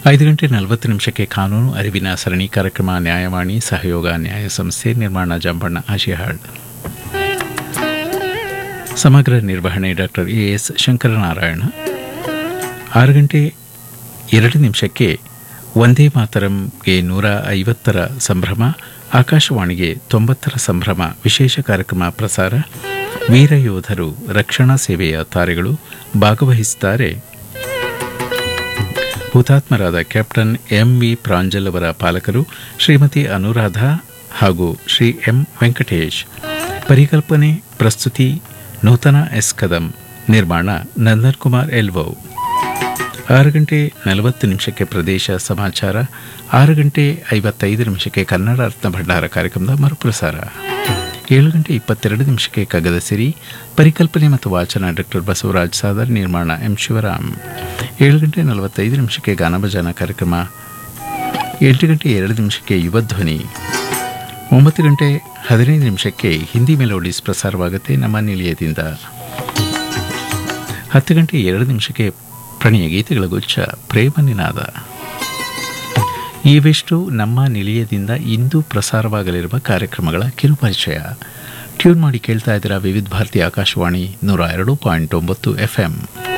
ಐದು ಗಂಟೆ ನಲವತ್ತು ನಿಮಿಷಕ್ಕೆ ಕಾನೂನು ಅರಿವಿನ ಸರಣಿ ಕಾರ್ಯಕ್ರಮ ನ್ಯಾಯವಾಣಿ ಸಹಯೋಗ ನ್ಯಾಯ ಸಂಸ್ಥೆ ನಿರ್ಮಾಣ ಜಂಬಣ್ಣ ಆಶಿಹಾಳ್ ಸಮಗ್ರ ನಿರ್ವಹಣೆ ಡಾಕ್ಟರ್ ಎ ಎಸ್ ಶಂಕರನಾರಾಯಣ ಆರು ಗಂಟೆ ಎರಡು ನಿಮಿಷಕ್ಕೆ ಒಂದೇ ಮಾತರಂಗೆ ನೂರ ಐವತ್ತರ ಸಂಭ್ರಮ ಆಕಾಶವಾಣಿಗೆ ತೊಂಬತ್ತರ ಸಂಭ್ರಮ ವಿಶೇಷ ಕಾರ್ಯಕ್ರಮ ಪ್ರಸಾರ ವೀರಯೋಧರು ರಕ್ಷಣಾ ಸೇವೆಯ ತಾರೆಗಳು ಭಾಗವಹಿಸುತ್ತಾರೆ ಹುತಾತ್ಮರಾದ ಕ್ಯಾಪ್ಟನ್ ಎಂ ವಿ ಪ್ರಾಂಜಲ್ ಅವರ ಪಾಲಕರು ಶ್ರೀಮತಿ ಅನುರಾಧ ಹಾಗೂ ಶ್ರೀ ಎಂ ವೆಂಕಟೇಶ್ ಪರಿಕಲ್ಪನೆ ಪ್ರಸ್ತುತಿ ನೂತನ ಎಸ್ ಕದಂ ನಿರ್ಮಾಣ ನಂದನ್ ಕುಮಾರ್ ಎಲ್ವೋ ಆರು ಗಂಟೆ ನಲವತ್ತು ನಿಮಿಷಕ್ಕೆ ಪ್ರದೇಶ ಸಮಾಚಾರ ಆರು ಗಂಟೆ ಐವತ್ತೈದು ನಿಮಿಷಕ್ಕೆ ಕನ್ನಡ ರತ್ನ ಭಂಡಾರ ಕಾರ್ಯಕ್ರಮದ ಮರುಪ್ರಸಾರ ಏಳು ಗಂಟೆ ಇಪ್ಪತ್ತೆರಡು ನಿಮಿಷಕ್ಕೆ ಕಗ್ಗದ ಸಿರಿ ಪರಿಕಲ್ಪನೆ ಮತ್ತು ವಾಚನ ಡಾಕ್ಟರ್ ಬಸವರಾಜ್ ಸಾದರ್ ನಿರ್ಮಾಣ ಎಂ ಶಿವರಾಮ್ ಏಳು ಗಂಟೆ ನಲವತ್ತೈದು ನಿಮಿಷಕ್ಕೆ ಗಾನಭಜನ ಕಾರ್ಯಕ್ರಮ ಎಂಟು ಗಂಟೆ ಎರಡು ನಿಮಿಷಕ್ಕೆ ಯುವ ಧ್ವನಿ ಒಂಬತ್ತು ಗಂಟೆ ಹದಿನೈದು ನಿಮಿಷಕ್ಕೆ ಹಿಂದಿ ಮೆಲೋಡಿಸ್ ಪ್ರಸಾರವಾಗುತ್ತೆ ನಮ್ಮ ನಿಲಯದಿಂದ ಹತ್ತು ಗಂಟೆ ಎರಡು ನಿಮಿಷಕ್ಕೆ ಪ್ರಣಯ ಗೀತೆಗಳ ಗುಚ್ಛ ಪ್ರೇಮ ನಿನಾದ ಇವೆಷ್ಟು ನಮ್ಮ ನಿಲಯದಿಂದ ಇಂದು ಪ್ರಸಾರವಾಗಲಿರುವ ಕಾರ್ಯಕ್ರಮಗಳ ಕಿರುಪರಿಚಯ ಟ್ಯೂನ್ ಮಾಡಿ ಕೇಳ್ತಾ ಇದ್ದೀರಾ ವಿವಿಧ ಭಾರತಿ ಆಕಾಶವಾಣಿ ನೂರ ಎರಡು ಪಾಯಿಂಟ್ ಒಂಬತ್ತು ಎಫ್ಎಂ